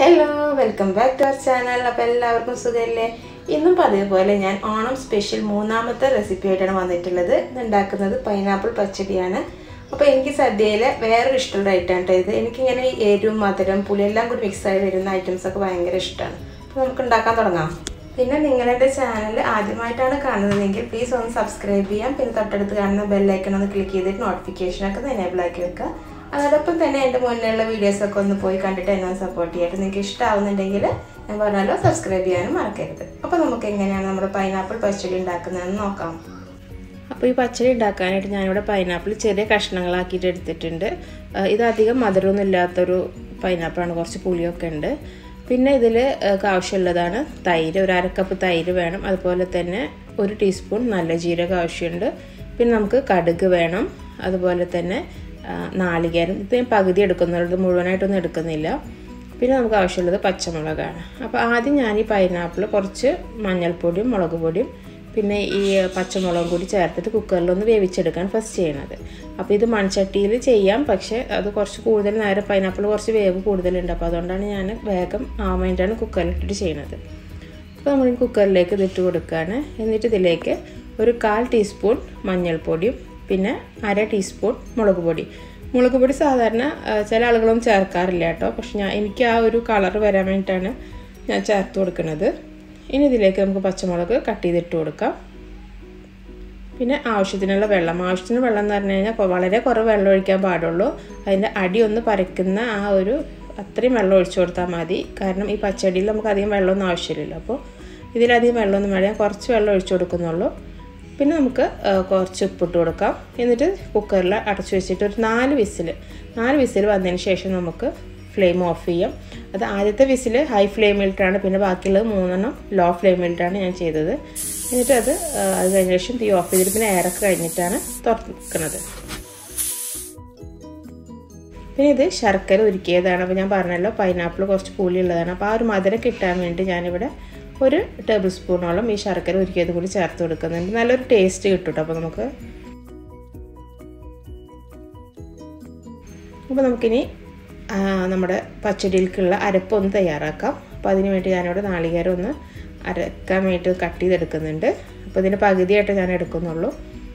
hello welcome back to our channel അപ്പോൾ എല്ലാവർക്കും സുഖമല്ലേ ഇന്നും പതിവ് പോലെ ഞാൻ ഓണം സ്പെഷ്യൽ മൂന്നാമത്തെ റെസിപ്പി ആയിട്ടാണ് വന്നിട്ടുള്ളത് ഇത് ഉണ്ടാക്കുന്നത് പൈനാപ്പിൾ പച്ചടിയാണ് അപ്പോൾ എനിക്ക് സദ്യയിലെ വേറൊരു ഇഷ്ടമുള്ള ഐറ്റമാണ് കേട്ടോ ഇത് എനിക്കിങ്ങനെ ഈ എരിവും മധുരം പുളി എല്ലാം കൂടി മിക്സ് ആയി വരുന്ന ഐറ്റംസ് ഒക്കെ ഭയങ്കര ഇഷ്ടമാണ് അപ്പോൾ നമുക്ക് ഉണ്ടാക്കാൻ തുടങ്ങാം പിന്നെ നിങ്ങളുടെ ചാനൽ ആദ്യമായിട്ടാണ് കാണുന്നതെങ്കിൽ പ്ലീസ് ഒന്ന് സബ്സ്ക്രൈബ് ചെയ്യാം പിന്നെ തൊട്ടടുത്ത് കാണുന്ന ബെല്ലൈക്കൺ ഒന്ന് ക്ലിക്ക് ചെയ്തിട്ട് നോട്ടിഫിക്കേഷനൊക്കെ ഒന്ന് എനേബിൾ ആക്കി വെക്കുക അതോടൊപ്പം തന്നെ എൻ്റെ മുന്നിലുള്ള വീഡിയോസൊക്കെ ഒന്ന് പോയി കണ്ടിട്ട് എന്നെ സപ്പോർട്ട് ചെയ്യട്ടെ നിങ്ങൾക്ക് ഇഷ്ടമാവുന്നുണ്ടെങ്കിൽ ഞാൻ പറഞ്ഞാലോ സബ്സ്ക്രൈബ് ചെയ്യാനും മറക്കരുത് അപ്പോൾ നമുക്ക് എങ്ങനെയാണ് നമ്മുടെ പൈനാപ്പിൾ പച്ചടി ഉണ്ടാക്കുന്നതെന്ന് നോക്കാം അപ്പോൾ ഈ പച്ചടി ഉണ്ടാക്കാനായിട്ട് ഞാനിവിടെ പൈനാപ്പിൾ ചെറിയ കഷ്ണങ്ങളാക്കിയിട്ട് എടുത്തിട്ടുണ്ട് ഇത് അധികം മധുരമൊന്നും ഇല്ലാത്തൊരു പൈനാപ്പിളാണ് കുറച്ച് പുളിയൊക്കെ ഉണ്ട് പിന്നെ ഇതിൽ ആവശ്യമുള്ളതാണ് തൈര് ഒരു അരക്കപ്പ് തൈര് വേണം അതുപോലെ തന്നെ ഒരു ടീസ്പൂൺ നല്ല ജീരകം ആവശ്യമുണ്ട് പിന്നെ നമുക്ക് കടുക് വേണം അതുപോലെ തന്നെ നാളികേരം ഇപ്പം ഞാൻ പകുതി എടുക്കുന്നുള്ളത് മുഴുവനായിട്ടൊന്നും എടുക്കുന്നില്ല പിന്നെ നമുക്ക് ആവശ്യമുള്ളത് പച്ചമുളകാണ് അപ്പോൾ ആദ്യം ഞാൻ ഈ പൈനാപ്പിൾ കുറച്ച് മഞ്ഞൾപ്പൊടിയും മുളക് പൊടിയും പിന്നെ ഈ പച്ചമുളകും കൂടി ചേർത്തിട്ട് കുക്കറിലൊന്ന് വേവിച്ചെടുക്കാൻ ഫസ്റ്റ് ചെയ്യണത് അപ്പോൾ ഇത് മൺചട്ടിയിൽ ചെയ്യാം പക്ഷേ അത് കുറച്ച് കൂടുതൽ നേരം പൈനാപ്പിൾ കുറച്ച് വേവ് കൂടുതലുണ്ട് അപ്പോൾ അതുകൊണ്ടാണ് ഞാൻ വേഗം ആവാൻ വേണ്ടിയിട്ടാണ് കുക്കറിലിട്ടിട്ട് ചെയ്യുന്നത് അപ്പോൾ നമ്മൾ ഈ കുക്കറിലേക്ക് ഇതിട്ട് കൊടുക്കുകയാണ് എന്നിട്ട് ഇതിലേക്ക് ഒരു കാൽ ടീസ്പൂൺ മഞ്ഞൾപ്പൊടിയും പിന്നെ അര ടീസ്പൂൺ മുളക് പൊടി മുളക് പൊടി സാധാരണ ചില ആളുകളൊന്നും ചേർക്കാറില്ല കേട്ടോ പക്ഷെ ഞാൻ എനിക്ക് ആ ഒരു കളർ വരാൻ വേണ്ടിയിട്ടാണ് ഞാൻ ചേർത്ത് കൊടുക്കുന്നത് ഇനി ഇതിലേക്ക് നമുക്ക് പച്ചമുളക് കട്ട് ചെയ്തിട്ട് കൊടുക്കാം പിന്നെ ആവശ്യത്തിനുള്ള വെള്ളം ആവശ്യത്തിന് വെള്ളം എന്ന് പറഞ്ഞു കഴിഞ്ഞാൽ വളരെ കുറവ് വെള്ളം ഒഴിക്കാൻ പാടുള്ളൂ അതിൻ്റെ അടി ഒന്ന് പരക്കുന്ന ആ ഒരു അത്രയും വെള്ളം ഒഴിച്ചു കൊടുത്താൽ മതി കാരണം ഈ പച്ചടിയിൽ നമുക്ക് അധികം വെള്ളമൊന്നും ആവശ്യമില്ലല്ലോ അപ്പോൾ ഇതിലധികം വെള്ളമൊന്നും വേണം കുറച്ച് വെള്ളം ഒഴിച്ചു കൊടുക്കുന്നുള്ളൂ പിന്നെ നമുക്ക് കുറച്ച് ഉപ്പിട്ട് കൊടുക്കാം എന്നിട്ട് കുക്കറിൽ അടച്ചു വെച്ചിട്ട് ഒരു നാല് വിസിൽ നാല് വിസിൽ വന്നതിന് ശേഷം നമുക്ക് ഫ്ലെയിം ഓഫ് ചെയ്യാം അത് ആദ്യത്തെ വിസിൽ ഹൈ ഫ്ലെയിമിലിട്ടാണ് പിന്നെ ബാക്കിയുള്ളത് മൂന്നെണ്ണം ലോ ഫ്ലെയിമിലിട്ടാണ് ഞാൻ ചെയ്തത് എന്നിട്ട് അത് അത് കഴിഞ്ഞ ശേഷം തീ ഓഫ് ചെയ്തിട്ട് പിന്നെ എയറൊക്കെ കഴിഞ്ഞിട്ടാണ് തുറക്കുന്നത് പിന്നെ ഇത് ശർക്കര ഉരുക്കിയതാണ് അപ്പോൾ ഞാൻ പറഞ്ഞല്ലോ പൈനാപ്പിൾ കുറച്ച് പുളിയുള്ളതാണ് അപ്പോൾ ആ ഒരു മധുരം കിട്ടാൻ വേണ്ടി ഞാനിവിടെ ഒരു ടേബിൾ സ്പൂണോളം ഈ ശർക്കര ഉരുക്കിയത് കൂടി ചേർത്ത് കൊടുക്കുന്നുണ്ട് നല്ലൊരു ടേസ്റ്റ് കിട്ടും അപ്പോൾ നമുക്ക് അപ്പോൾ നമുക്കിനി നമ്മുടെ പച്ചടിയിലേക്കുള്ള അരപ്പ് ഒന്ന് തയ്യാറാക്കാം അപ്പോൾ അതിന് വേണ്ടി ഞാനിവിടെ നാളികേരം ഒന്ന് അരക്കാൻ വേണ്ടിയിട്ട് കട്ട് ചെയ്തെടുക്കുന്നുണ്ട് അപ്പോൾ ഇതിൻ്റെ പകുതിയായിട്ട് ഞാൻ എടുക്കുന്നുള്ളൂ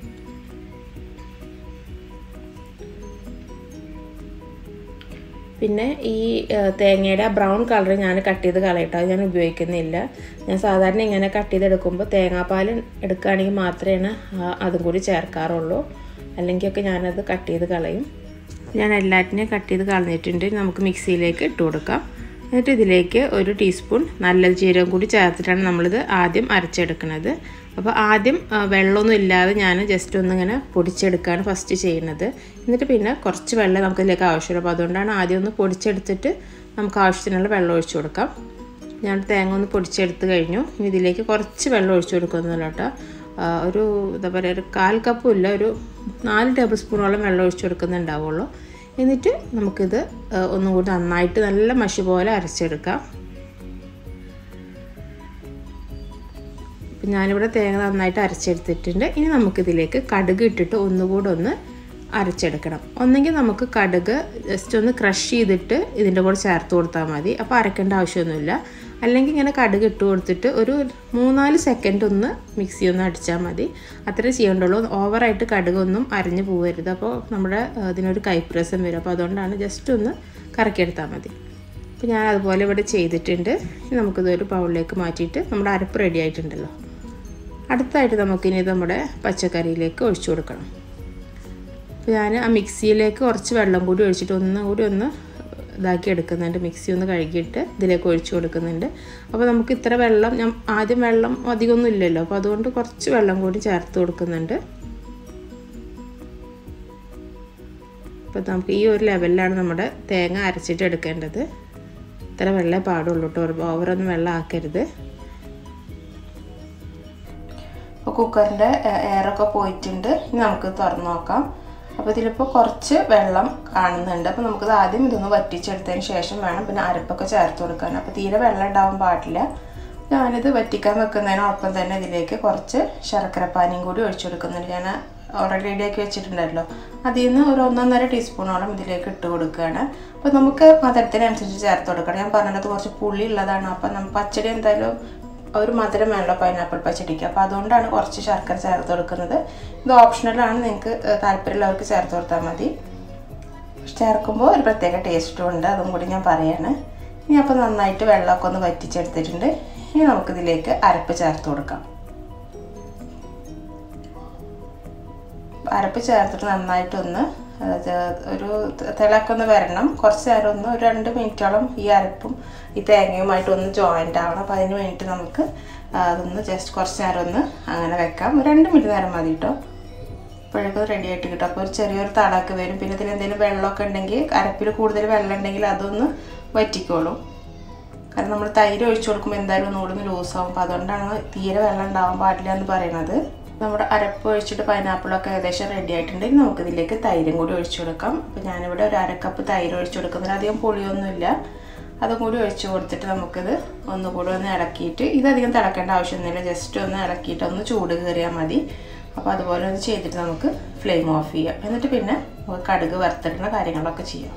പിന്നെ ഈ തേങ്ങയുടെ ബ്രൗൺ കളർ ഞാൻ കട്ട് ചെയ്ത് കളയട്ടോ അത് ഞാൻ ഉപയോഗിക്കുന്നില്ല ഞാൻ സാധാരണ ഇങ്ങനെ കട്ട് ചെയ്തെടുക്കുമ്പോൾ തേങ്ങാപ്പാൽ എടുക്കുകയാണെങ്കിൽ മാത്രമേ അതും കൂടി ചേർക്കാറുള്ളൂ അല്ലെങ്കിൽ ഒക്കെ ഞാനത് കട്ട് ചെയ്ത് കളയും ഞാൻ എല്ലാറ്റിനെയും കട്ട് ചെയ്ത് കളഞ്ഞിട്ടുണ്ട് നമുക്ക് മിക്സിയിലേക്ക് ഇട്ട് കൊടുക്കാം എന്നിട്ട് ഇതിലേക്ക് ഒരു ടീസ്പൂൺ നല്ല ജീരകം കൂടി ചേർത്തിട്ടാണ് നമ്മളിത് ആദ്യം അരച്ചെടുക്കുന്നത് അപ്പോൾ ആദ്യം വെള്ളമൊന്നും ഇല്ലാതെ ഞാൻ ജസ്റ്റ് ഒന്നിങ്ങനെ പൊടിച്ചെടുക്കുകയാണ് ഫസ്റ്റ് ചെയ്യുന്നത് എന്നിട്ട് പിന്നെ കുറച്ച് വെള്ളം നമുക്ക് ഇതിലേക്ക് ആവശ്യമുള്ളൂ അപ്പോൾ അതുകൊണ്ടാണ് ആദ്യം ഒന്ന് പൊടിച്ചെടുത്തിട്ട് നമുക്ക് ആവശ്യത്തിനുള്ള വെള്ളം ഒഴിച്ചു കൊടുക്കാം ഞാൻ തേങ്ങ ഒന്ന് പൊടിച്ചെടുത്ത് കഴിഞ്ഞു ഇനി ഇതിലേക്ക് കുറച്ച് വെള്ളം ഒഴിച്ചു കൊടുക്കുന്നുള്ളൂ കേട്ടോ ഒരു എന്താ പറയുക ഒരു കാൽ കപ്പും ഇല്ല ഒരു നാല് ടേബിൾ സ്പൂണോളം വെള്ളം ഒഴിച്ചു കൊടുക്കുന്നുണ്ടാവുള്ളൂ എന്നിട്ട് നമുക്കിത് ഒന്നും കൂടി നന്നായിട്ട് നല്ല മഷി പോലെ അരച്ചെടുക്കാം അപ്പം ഞാനിവിടെ തേങ്ങ നന്നായിട്ട് അരച്ചെടുത്തിട്ടുണ്ട് ഇനി നമുക്കിതിലേക്ക് കടുക് ഇട്ടിട്ട് ഒന്നുകൂടെ ഒന്ന് അരച്ചെടുക്കണം ഒന്നെങ്കിൽ നമുക്ക് കടുക് ജസ്റ്റ് ഒന്ന് ക്രഷ് ചെയ്തിട്ട് ഇതിൻ്റെ കൂടെ ചേർത്ത് കൊടുത്താൽ മതി അപ്പോൾ അരക്കേണ്ട ആവശ്യമൊന്നുമില്ല അല്ലെങ്കിൽ ഇങ്ങനെ കടുക് ഇട്ട് കൊടുത്തിട്ട് ഒരു മൂന്നാല് സെക്കൻഡ് ഒന്ന് മിക്സി ഒന്ന് അടിച്ചാൽ മതി അത്രേ ചെയ്യേണ്ടുള്ളൂ ഓവറായിട്ട് കടുകൊന്നും അരഞ്ഞു പോകരുത് അപ്പോൾ നമ്മുടെ ഇതിനൊരു കൈപ്രസം വരും അപ്പോൾ അതുകൊണ്ടാണ് ജസ്റ്റ് ഒന്ന് കറക്കിയെടുത്താൽ മതി അപ്പോൾ ഞാൻ അതുപോലെ ഇവിടെ ചെയ്തിട്ടുണ്ട് നമുക്കിതൊരു ബൗളിലേക്ക് മാറ്റിയിട്ട് നമ്മുടെ അരപ്പ് റെഡി ആയിട്ടുണ്ടല്ലോ അടുത്തായിട്ട് നമുക്കിനി നമ്മുടെ പച്ചക്കറിയിലേക്ക് ഒഴിച്ചു കൊടുക്കണം അപ്പോൾ ഞാൻ ആ മിക്സിയിലേക്ക് കുറച്ച് വെള്ളം കൂടി ഒഴിച്ചിട്ട് ഒന്നും കൂടി ഒന്ന് ഇതാക്കി എടുക്കുന്നുണ്ട് മിക്സി ഒന്ന് കഴുകിയിട്ട് ഇതിലേക്ക് ഒഴിച്ചു കൊടുക്കുന്നുണ്ട് അപ്പോൾ നമുക്ക് ഇത്ര വെള്ളം ഞാൻ ആദ്യം വെള്ളം അധികമൊന്നും ഇല്ലല്ലോ അപ്പോൾ അതുകൊണ്ട് കുറച്ച് വെള്ളം കൂടി ചേർത്ത് കൊടുക്കുന്നുണ്ട് അപ്പോൾ നമുക്ക് ഈ ഒരു ലെവലിലാണ് നമ്മുടെ തേങ്ങ അരച്ചിട്ട് എടുക്കേണ്ടത് ഇത്ര വെള്ളമേ പാടുള്ളൂ കേട്ടോ ഓവറൊന്നും വെള്ളം ആക്കരുത് അപ്പോൾ കുക്കറിൻ്റെ എയറൊക്കെ പോയിട്ടുണ്ട് ഇനി നമുക്ക് തുറന്ന് നോക്കാം അപ്പോൾ ഇതിലിപ്പോൾ കുറച്ച് വെള്ളം കാണുന്നുണ്ട് അപ്പോൾ നമുക്കത് ആദ്യം ഇതൊന്ന് വറ്റിച്ചെടുത്തതിന് ശേഷം വേണം പിന്നെ അരപ്പൊക്കെ ചേർത്ത് കൊടുക്കാൻ അപ്പോൾ തീരെ വെള്ളം ഉണ്ടാവാൻ പാടില്ല ഞാനിത് വറ്റിക്കാൻ വെക്കുന്നതിനൊപ്പം തന്നെ ഇതിലേക്ക് കുറച്ച് ശർക്കരപ്പാനിയും കൂടി ഒഴിച്ചു കൊടുക്കുന്നുണ്ട് ഞാൻ ഓൾറെഡി റെഡിയാക്കി വെച്ചിട്ടുണ്ടല്ലോ അതിൽ നിന്ന് ഒരു ഒന്നൊന്നര ടീസ്പൂണോളം ഇതിലേക്ക് ഇട്ട് കൊടുക്കുകയാണ് അപ്പോൾ നമുക്ക് മധുരത്തിനനുസരിച്ച് ചേർത്ത് കൊടുക്കണം ഞാൻ പറഞ്ഞത് കുറച്ച് പുളി ഉള്ളതാണ് അപ്പം നമ്മൾ പച്ചടി എന്തായാലും ഒരു മധുരം വേണമല്ലോ പൈനാപ്പിൾ പച്ചടിക്ക് അപ്പോൾ അതുകൊണ്ടാണ് കുറച്ച് ശർക്കര ചേർത്ത് കൊടുക്കുന്നത് ഇത് ഓപ്ഷണലാണ് നിങ്ങൾക്ക് താല്പര്യമുള്ളവർക്ക് ചേർത്ത് കൊടുത്താൽ മതി ചേർക്കുമ്പോൾ ഒരു പ്രത്യേക ടേസ്റ്റും ഉണ്ട് അതും കൂടി ഞാൻ പറയാണ് ഇനി അപ്പോൾ നന്നായിട്ട് വെള്ളമൊക്കെ ഒന്ന് വറ്റിച്ചെടുത്തിട്ടുണ്ട് ഇനി നമുക്കിതിലേക്ക് അരപ്പ് ചേർത്ത് കൊടുക്കാം അരപ്പ് ചേർത്തിട്ട് നന്നായിട്ടൊന്ന് ഒരു തിളക്കം ഒന്ന് വരണം കുറച്ച് നേരം ഒന്ന് ഒരു രണ്ട് മിനിറ്റോളം ഈ അരപ്പും ഈ തേങ്ങയുമായിട്ട് ഒന്ന് ജോയിൻ്റ് ആവണം അപ്പോൾ അതിന് വേണ്ടിയിട്ട് നമുക്ക് അതൊന്ന് ജസ്റ്റ് കുറച്ച് നേരം ഒന്ന് അങ്ങനെ വെക്കാം ഒരു രണ്ട് മിനിറ്റ് നേരം മതി കേട്ടോ അപ്പോഴേക്കും റെഡി ആയിട്ട് കിട്ടും അപ്പോൾ ഒരു ചെറിയൊരു തളക്ക് വരും പിന്നെ ഇതിൽ എന്തെങ്കിലും വെള്ളമൊക്കെ ഉണ്ടെങ്കിൽ അരപ്പിൽ കൂടുതൽ വെള്ളം ഉണ്ടെങ്കിൽ അതൊന്ന് വറ്റിക്കോളും കാരണം നമ്മൾ തൈര് ഒഴിച്ചു കൊടുക്കുമ്പോൾ എന്തായാലും ഒന്നുകൂടി ലൂസാവും അപ്പോൾ അതുകൊണ്ടാണ് തീരെ വെള്ളം ഉണ്ടാവാൻ പാടില്ല എന്ന് പറയുന്നത് നമ്മുടെ അരപ്പ് ഒഴിച്ചിട്ട് പൈനാപ്പിളൊക്കെ ഏകദേശം റെഡി ആയിട്ടുണ്ടെങ്കിൽ നമുക്ക് ഇതിലേക്ക് തൈരും കൂടി ഒഴിച്ചു കൊടുക്കാം അപ്പോൾ ഞാനിവിടെ ഒരു അരക്കപ്പ് തൈര് ഒഴിച്ചു കൊടുക്കുന്നതിന് അധികം പുളിയൊന്നുമില്ല അതും കൂടി ഒഴിച്ചു കൊടുത്തിട്ട് നമുക്കിത് ഒന്നുകൂടി ഒന്ന് ഇളക്കിയിട്ട് ഇതധികം തിളക്കേണ്ട ആവശ്യമൊന്നുമില്ല ജസ്റ്റ് ഒന്ന് ഇളക്കിയിട്ട് ഒന്ന് ചൂട് കയറിയാൽ മതി അപ്പോൾ അതുപോലെ ഒന്ന് ചെയ്തിട്ട് നമുക്ക് ഫ്ലെയിം ഓഫ് ചെയ്യാം എന്നിട്ട് പിന്നെ കടുക് വറുത്തിടുന്ന കാര്യങ്ങളൊക്കെ ചെയ്യാം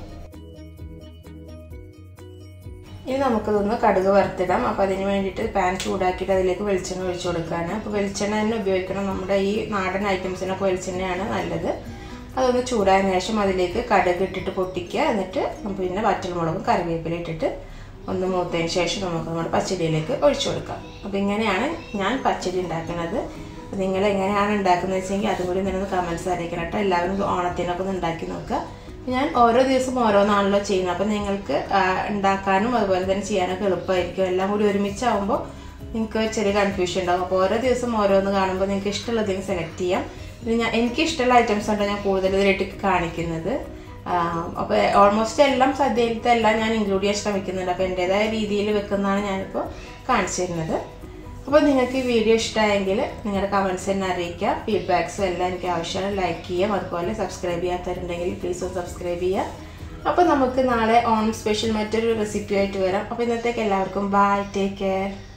ഇനി നമുക്കിതൊന്ന് കടുക് വറുത്തിടാം അപ്പോൾ അതിന് വേണ്ടിയിട്ട് പാൻ ചൂടാക്കിയിട്ട് അതിലേക്ക് വെളിച്ചെണ്ണ ഒഴിച്ചു കൊടുക്കുകയാണ് അപ്പോൾ വെളിച്ചെണ്ണ തന്നെ ഉപയോഗിക്കണം നമ്മുടെ ഈ നാടൻ ഐറ്റംസിനൊക്കെ വെളിച്ചെണ്ണയാണ് നല്ലത് അതൊന്ന് ചൂടായതിനു ശേഷം അതിലേക്ക് കടുക് ഇട്ടിട്ട് പൊട്ടിക്കുക എന്നിട്ട് പിന്നെ വറ്റൽമുളകും കറിവേപ്പില ഇട്ടിട്ട് ഒന്ന് മൂത്തതിന് ശേഷം നമുക്ക് നമ്മുടെ പച്ചടിയിലേക്ക് ഒഴിച്ചു കൊടുക്കാം അപ്പോൾ ഇങ്ങനെയാണ് ഞാൻ പച്ചടി ഉണ്ടാക്കുന്നത് നിങ്ങൾ എങ്ങനെയാണ് ഉണ്ടാക്കുന്നത് വെച്ചെങ്കിൽ അതും കൂടി നിങ്ങളൊന്ന് കമൻറ്റ്സ് അറിയിക്കണം കേട്ടോ എല്ലാവരും ഓണത്തിനൊക്കെ ഒന്ന് ഉണ്ടാക്കി നോക്കുക ഞാൻ ഓരോ ദിവസം ഓരോന്നാണല്ലോ ചെയ്യുന്നത് അപ്പം നിങ്ങൾക്ക് ഉണ്ടാക്കാനും അതുപോലെ തന്നെ ചെയ്യാനൊക്കെ എളുപ്പമായിരിക്കും എല്ലാം കൂടി ഒരുമിച്ചാവുമ്പോൾ നിങ്ങൾക്ക് ചെറിയ കൺഫ്യൂഷൻ ഉണ്ടാകും അപ്പോൾ ഓരോ ദിവസം ഓരോന്ന് കാണുമ്പോൾ നിങ്ങൾക്ക് ഇഷ്ടമുള്ളതിന് സെലക്ട് ചെയ്യാം പിന്നെ ഞാൻ എനിക്ക് ഇഷ്ടമുള്ള ഐറ്റംസ് ആണ് ഞാൻ കൂടുതൽ ഇതിലായിട്ട് കാണിക്കുന്നത് അപ്പോൾ ഓൾമോസ്റ്റ് എല്ലാം സദ്യയിലത്തെ എല്ലാം ഞാൻ ഇൻക്ലൂഡ് ചെയ്യാൻ ശ്രമിക്കുന്നുണ്ട് അപ്പോൾ എൻ്റേതായ രീതിയിൽ വെക്കുന്നതാണ് ഞാനിപ്പോൾ കാണിച്ചു തരുന്നത് അപ്പോൾ നിങ്ങൾക്ക് ഈ വീഡിയോ ഇഷ്ടമായെങ്കിൽ നിങ്ങളുടെ കമൻസ് തന്നെ അറിയിക്കുക ഫീഡ്ബാക്സും എല്ലാം എനിക്ക് ആവശ്യമാണ് ലൈക്ക് ചെയ്യാം അതുപോലെ സബ്സ്ക്രൈബ് ചെയ്യാത്തവരുണ്ടെങ്കിൽ പ്ലീസ് ഒന്ന് സബ്സ്ക്രൈബ് ചെയ്യുക അപ്പോൾ നമുക്ക് നാളെ ഓൺ സ്പെഷ്യൽ മറ്റൊരു റെസിപ്പി ആയിട്ട് വരാം അപ്പോൾ ഇന്നത്തേക്ക് എല്ലാവർക്കും ബൈ ടേക്ക് കെയർ